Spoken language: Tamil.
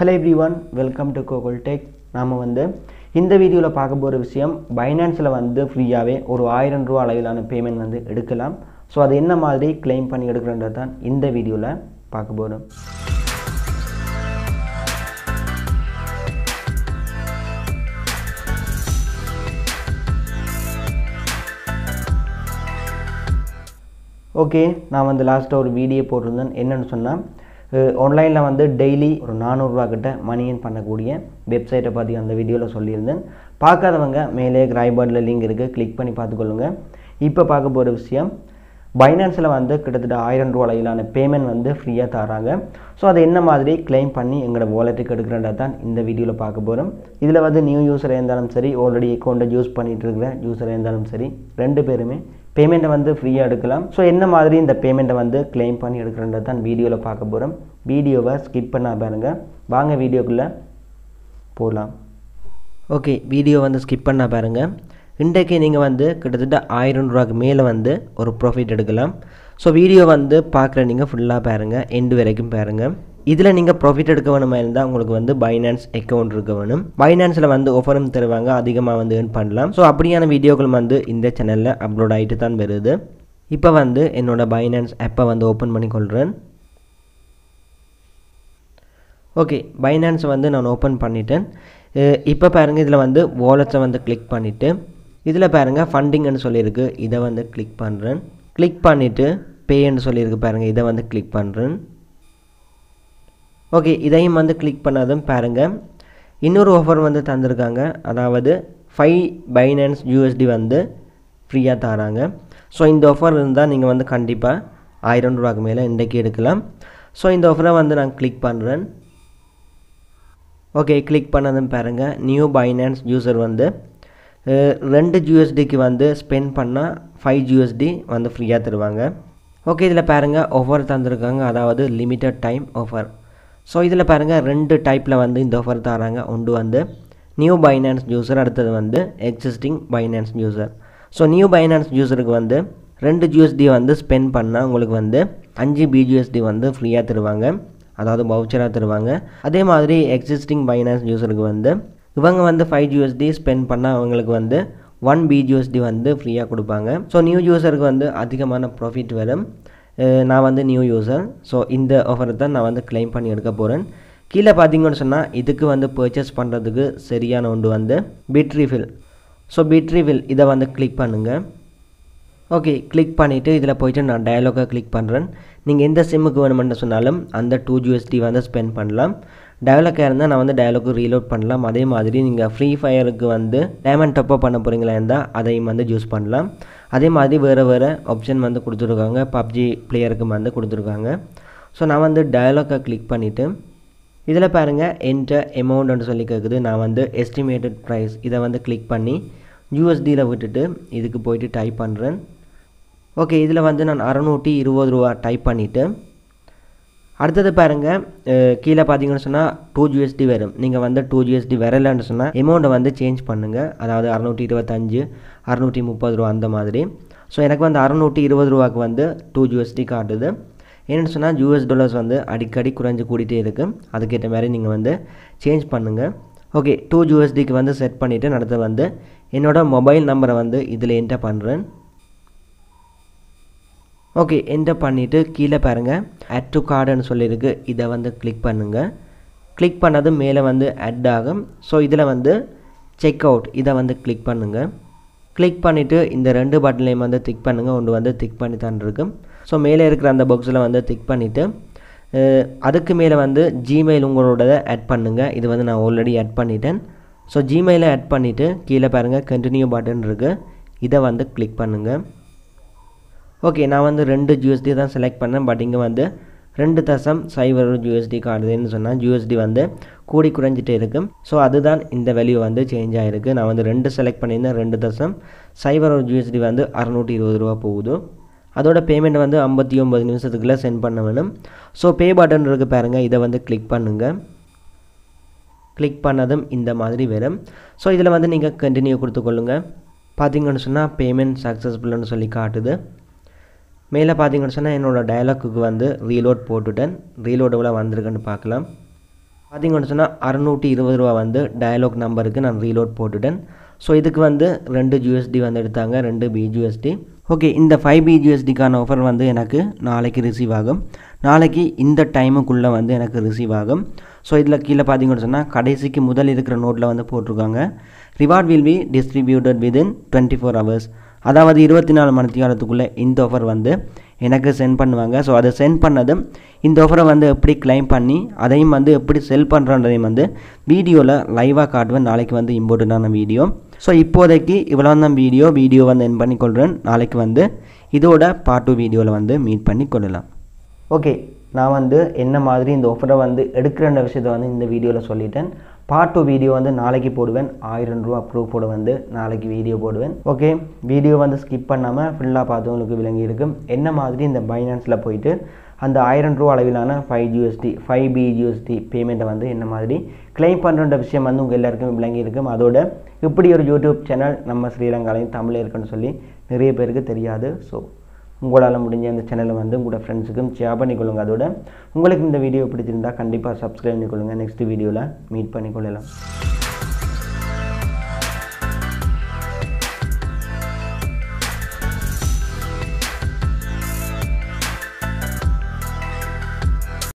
hello everyone welcome to Gokul tech நாம் வந்து இந்த வீடியோவில் பார்க்க போகிற விஷயம் பைனான்ஸில் வந்து ஃப்ரீயாகவே ஒரு ஆயிரம் ரூபா அளவிலான பேமெண்ட் வந்து எடுக்கலாம் ஸோ அது என்ன மாதிரி claim பண்ணி எடுக்கிறன்றது தான் இந்த வீடியோவில் பார்க்க போகிறோம் ஓகே நான் வந்து லாஸ்ட்டாக ஒரு வீடியோ போட்டிருந்தேன் என்னென்னு சொன்னால் ஆன்லைனில் வந்து டெய்லி ஒரு நானூறுரூவா கிட்ட மணி earn பண்ணக்கூடிய வெப்சைட்டை பற்றி அந்த வீடியோவில் சொல்லியிருந்தேன் பார்க்காதவங்க மேலே கிரைபார்டில் லிங்க் இருக்குது கிளிக் பண்ணி பார்த்துக்கொள்ளுங்க இப்போ பார்க்க போகிற விஷயம் பைனான்ஸில் வந்து கிட்டத்தட்ட ஆயிரம் ரூபா அளவிலான பேமெண்ட் வந்து ஃப்ரீயாக தராங்க ஸோ அதை என்ன மாதிரி claim பண்ணி எங்களோட வாலெட்டுக்கு எடுக்கிறதா தான் இந்த வீடியோவில் பார்க்க போகிறோம் இதில் வந்து நியூ யூஸராக இருந்தாலும் சரி ஆல்ரெடி அக்கௌண்ட்டை யூஸ் பண்ணிட்டு இருக்கிற யூஸராக இருந்தாலும் சரி ரெண்டு பேருமே பேமெண்ட்டை வந்து ஃப்ரீயாக எடுக்கலாம் ஸோ என்ன மாதிரி இந்த பேமெண்ட்டை வந்து claim பண்ணி எடுக்கிறன்றது தான் வீடியோவில் பார்க்க போகிறோம் வீடியோவை ஸ்கிப் பண்ண பாருங்க வாங்க வீடியோக்குள்ளே போகலாம் ஓகே வீடியோ வந்து ஸ்கிப் பண்ண பாருங்கள் இன்றைக்கு நீங்கள் வந்து கிட்டத்தட்ட ஆயிரம் ரூபாய்க்கு மேலே வந்து ஒரு ப்ராஃபிட் எடுக்கலாம் ஸோ வீடியோ வந்து பார்க்குற நீங்கள் ஃபுல்லாக பாருங்கள் எண்டு வரைக்கும் பாருங்கள் இதில் நீங்கள் ப்ராஃபிட் எடுக்க வேணுமா இருந்தால் உங்களுக்கு வந்து பைனான்ஸ் அக்கௌண்ட் இருக்க வேணும் பைனான்ஸில் வந்து ஆஃபரும் தருவாங்க அதிகமாக வந்து earn பண்ணலாம் ஸோ அப்படியான வீடியோக்கள் வந்து இந்த சேனலில் அப்லோட் ஆகிட்டு தான் வருது இப்போ வந்து என்னோட பைனான்ஸ் ஆப்பை வந்து ஓப்பன் பண்ணி கொள்கிறேன் ஓகே பைனான்ஸ் வந்து நான் ஓப்பன் பண்ணிட்டேன் இப்போ பாருங்கள் இதில் வந்து வாலெட்ஸை வந்து கிளிக் பண்ணிவிட்டு இதில் பாருங்கள் ஃபண்டிங்னு சொல்லியிருக்கு இதை வந்து கிளிக் பண்ணுறேன் கிளிக் பண்ணிவிட்டு பேன்னு சொல்லியிருக்கு பாருங்கள் இதை வந்து கிளிக் பண்ணுறேன் ஓகே இதையும் வந்து கிளிக் பண்ணதும் பாருங்கள் இன்னொரு ஆஃபர் வந்து தந்திருக்காங்க அதாவது ஃபைவ் பைனான்ஸ் யூஎஸ்டி வந்து ஃப்ரீயாக தராங்க ஸோ இந்த ஆஃபர் இருந்தால் நீங்கள் வந்து கண்டிப்பாக ஆயிரம் ரூபாய்க்கு மேலே இன்றைக்கி எடுக்கலாம் ஸோ இந்த ஆஃபரை வந்து நான் கிளிக் பண்ணுறேன் ஓகே கிளிக் பண்ணதும் பாருங்கள் நியூ பைனான்ஸ் யூசர் வந்து அஹ், ரெண்டு ஜியூஎஸ்டிக்கு வந்து ஸ்பெண்ட் பண்ணால் ஃபைவ் ஜியூஎஸ்டி வந்து ஃப்ரீயாக தருவாங்க ஓகே இதில் பாருங்கள் ஆஃபர் தந்திருக்காங்க அதாவது லிமிட்டட் டைம் ஆஃபர் ஸோ இதில் பாருங்கள் ரெண்டு டைப்பில் வந்து இந்த ஆஃபர் தராங்க ஒன்று வந்து நியூ பைனான்ஸ் யூசர் அடுத்தது வந்து existing finance user so new finance யூசருக்கு வந்து ரெண்டு ஜியூஎஸ்டி வந்து ஸ்பெண்ட் பண்ணால் உங்களுக்கு வந்து அஞ்சு பிஜிஎஸ்டி வந்து ஃப்ரீயாக தருவாங்க அதாவது பவுச்சராக தருவாங்க அதே மாதிரி எக்ஸிஸ்டிங் பைனான்ஸ் யூசருக்கு வந்து இவங்க வந்து ஃபைவ் ஜிஎஸ்டி ஸ்பெண்ட் பண்ணால் அவங்களுக்கு வந்து ஒன் பிஜிஎஸ்டி வந்து ஃப்ரீயாக கொடுப்பாங்க ஸோ நியூ யூசருக்கு வந்து அதிகமான ப்ராஃபிட் வரும் அஹ் நான் வந்து நியூ யூசர் ஸோ இந்த ஆஃபரை தான் நான் வந்து claim பண்ணி எடுக்க போகிறேன் கீழே பார்த்தீங்கன்னு சொன்னால் இதுக்கு வந்து பர்ச்சேஸ் பண்ணுறதுக்கு சரியான ஒன்று வந்து bit refill so bit refill இதை வந்து கிளிக் பண்ணுங்கள் ஓகே கிளிக் பண்ணிவிட்டு இதில் போயிட்டு நான் டயலாகை கிளிக் பண்ணுறேன் நீங்கள் எந்த சிம்முக்கு வேணுமென்று சொன்னாலும் அந்த டூ ஜிஎஸ்டி வந்து ஸ்பெண்ட் பண்ணலாம் டயலாக்காக இருந்தால் நான் வந்து டயலாக்கு ரீலோட் பண்ணலாம் அதே மாதிரி நீங்கள் ஃப்ரீ ஃபயருக்கு வந்து டைமண்ட் டப்பப் பண்ண போகிறீங்களா இருந்தால் அதையும் வந்து யூஸ் பண்ணலாம் அதே மாதிரி வேறு வேறு ஆப்ஷன் வந்து கொடுத்துருக்காங்க பப்ஜி பிளேயருக்கு வந்து கொடுத்துருக்காங்க ஸோ நான் வந்து டயலாக்கை கிளிக் பண்ணிவிட்டு இதில் பாருங்கள் என்ட அமௌண்ட்னு சொல்லி கேட்குது நான் வந்து எஸ்டிமேட்டட் ப்ரைஸ் இதை வந்து கிளிக் பண்ணி யூஎஸ்டியில் விட்டுட்டு இதுக்கு போயிட்டு டைப் பண்ணுறேன் ஓகே இதில் வந்து நான் அறநூற்றி இருபது ரூபா டைப் பண்ணிவிட்டு அடுத்தது பாருங்கள் அஹ், கீழே பார்த்தீங்கன்னு சொன்னால் டூ ஜிஎஸ்டி வரும் நீங்கள் வந்து டூ ஜிஎஸ்டி வரலைன்னு சொன்னால் அமௌண்ட்டை வந்து சேஞ்ச் பண்ணுங்கள் அதாவது அறநூற்றி இருபத்தஞ்சு அறநூற்றி முப்பது ரூபா அந்த மாதிரி ஸோ எனக்கு வந்து அறநூற்றி இருபது ரூபாக்கு வந்து டூ ஜிஎஸ்டி காட்டுது என்னென்னு சொன்னால் யூஎஸ் டாலர்ஸ் வந்து அடிக்கடி குறைஞ்சு கூடிட்டே இருக்குது அதுக்கேற்ற மாதிரி நீங்கள் வந்து சேஞ்ச் பண்ணுங்கள் ஓகே டூ யூஎஸ்டிக்கு வந்து செட் பண்ணிவிட்டு அடுத்து வந்து என்னோடய மொபைல் நம்பரை வந்து இதில் என்டர் பண்ணுறேன் ஓகே என்டர் பண்ணிவிட்டு கீழே பாருங்கள் add to கார்டுன்னு சொல்லியிருக்கு இதை வந்து கிளிக் பண்ணுங்கள் கிளிக் பண்ணது மேலே வந்து add ஆகும் ஸோ இதில் வந்து செக் அவுட் இதை வந்து கிளிக் பண்ணுங்கள் கிளிக் பண்ணிவிட்டு இந்த ரெண்டு பட்டன்லையும் வந்து திக் பண்ணுங்கள் ஒன்று வந்து திக் பண்ணி தான் இருக்கும் ஸோ மேலே இருக்கிற அந்த பாக்ஸில் வந்து திக் பண்ணிவிட்டு அதுக்கு மேலே வந்து ஜிமெயில் உங்களோடதை ஆட் பண்ணுங்கள் இது வந்து நான் ஆல்ரெடி ஆட் பண்ணிட்டேன் ஸோ ஜிமெயிலை ஆட் பண்ணிவிட்டு கீழே பாருங்கள் கண்டினியூ பட்டன் இருக்குது இதை வந்து கிளிக் பண்ணுங்கள் ஓகே நான் வந்து ரெண்டு ஜிஎஸ்டி தான் செலக்ட் பண்ணேன் பட் இங்கே வந்து ரெண்டு தசம் சைபர் ஜிஎஸ்டி காட்டுதுன்னு சொன்னால் ஜிஎஸ்டி வந்து கூடி குறைஞ்சிட்டே இருக்கும் ஸோ அதுதான் இந்த வேல்யூ வந்து சேஞ்ச் ஆகிருக்கு நான் வந்து ரெண்டு செலக்ட் பண்ணியிருந்தேன் ரெண்டு தசம் சைபர் ஜிஎஸ்டி வந்து அறநூற்றி இருபது ரூபா போகுது அதோட பேமெண்ட் வந்து ஐம்பத்தி ஒம்பது நிமிஷத்துக்குள்ளே சென்ட் பண்ண வேணும் ஸோ பே பட்டன் இருக்குது பாருங்கள் இதை வந்து கிளிக் பண்ணுங்கள் கிளிக் பண்ணதும் இந்த மாதிரி வரும் ஸோ இதில் வந்து நீங்கள் கண்டினியூ கொடுத்துக்கொள்ளுங்க பார்த்தீங்கன்னு சொன்னால் பேமெண்ட் சக்ஸஸ்ஃபுல்னு சொல்லி காட்டுது மேலே பார்த்தீங்கன்னு சொன்னால் என்னோடய டயலாக்குக்கு வந்து ரீலோட் போட்டுட்டேன் ரீலோட் எவ்வளோ வந்திருக்குன்னு பார்க்கலாம் பார்த்தீங்கன்னு சொன்னால் அறநூற்றி இருபது ரூபா வந்து டயலாக் நம்பருக்கு நான் ரீலோட் போட்டுட்டேன் ஸோ இதுக்கு வந்து ரெண்டு ஜிஎஸ்டி வந்து எடுத்தாங்க ரெண்டு பிஜிஎஸ்டி ஓகே இந்த ஃபைவ் பிஜிஎஸ்டிக்கான ஆஃபர் வந்து எனக்கு நாளைக்கு ரிசீவ் ஆகும் நாளைக்கு இந்த டைமுக்குள்ளே வந்து எனக்கு ரிசீவ் ஆகும் ஸோ இதில் கீழே பார்த்தீங்கன்னு சொன்னால் கடைசிக்கு முதல் இருக்கிற நோட்டில் வந்து போட்டிருக்காங்க reward will be distributed within twenty four hours அதாவது இருபத்தி நாலு மணி நேரத்துக்குள்ளே இந்த ஆஃபர் வந்து எனக்கு சென்ட் பண்ணுவாங்க ஸோ அதை சென்ட் பண்ணதும் இந்த ஆஃபரை வந்து எப்படி கிளைம் பண்ணி அதையும் வந்து எப்படி செல் பண்ணுறதையும் வந்து வீடியோவில் லைவாக காட்டுவேன் நாளைக்கு வந்து இம்பார்ட்டண்ட்டான வீடியோ ஸோ இப்போதைக்கு இவ்வளோ தான் வீடியோ வீடியோ வந்து என் பண்ணி கொள்கிறேன் நாளைக்கு வந்து இதோட பார்ட் டூ வீடியோவில் வந்து மீட் பண்ணி கொள்ளலாம் ஓகே நான் வந்து என்ன மாதிரி இந்த ஆஃபரை வந்து எடுக்கிறன்ற விஷயத்த வந்து இந்த வீடியோவில் சொல்லிட்டேன் பார்ட் டூ வீடியோ வந்து நாளைக்கு போடுவேன் ஆயிரம் ரூபா ப்ரூஃபோட வந்து நாளைக்கு வீடியோ போடுவேன் ஓகே வீடியோ வந்து ஸ்கிப் பண்ணாமல் ஃபுல்லாக பார்த்தவங்களுக்கு விளங்கி இருக்கும் என்ன மாதிரி இந்த பைனான்ஸில் போயிட்டு அந்த ஆயிரம் ரூபா அளவிலான five GST five B GST பேமெண்ட்டை வந்து என்ன மாதிரி கிளைம் பண்ணுற விஷயம் வந்து உங்கள் எல்லாருக்கும் விளங்கி இருக்கும் அதோட இப்படி ஒரு யூடியூப் சேனல் நம்ம ஸ்ரீலங்காலையும் தமிழ் இருக்குன்னு சொல்லி நிறைய பேருக்கு தெரியாது ஸோ உங்களால் முடிஞ்ச அந்த சேனலை வந்து உங்களோட ஃப்ரெண்ட்ஸுக்கும் ஷேர் பண்ணிக்கொள்ளுங்க அதோட உங்களுக்கு இந்த வீடியோ பிடிச்சிருந்தா கண்டிப்பாக சப்ஸ்கிரைப் பண்ணிக்கொள்ளுங்க நெக்ஸ்ட் வீடியோவில் மீட் பண்ணிக்கொள்ளலாம்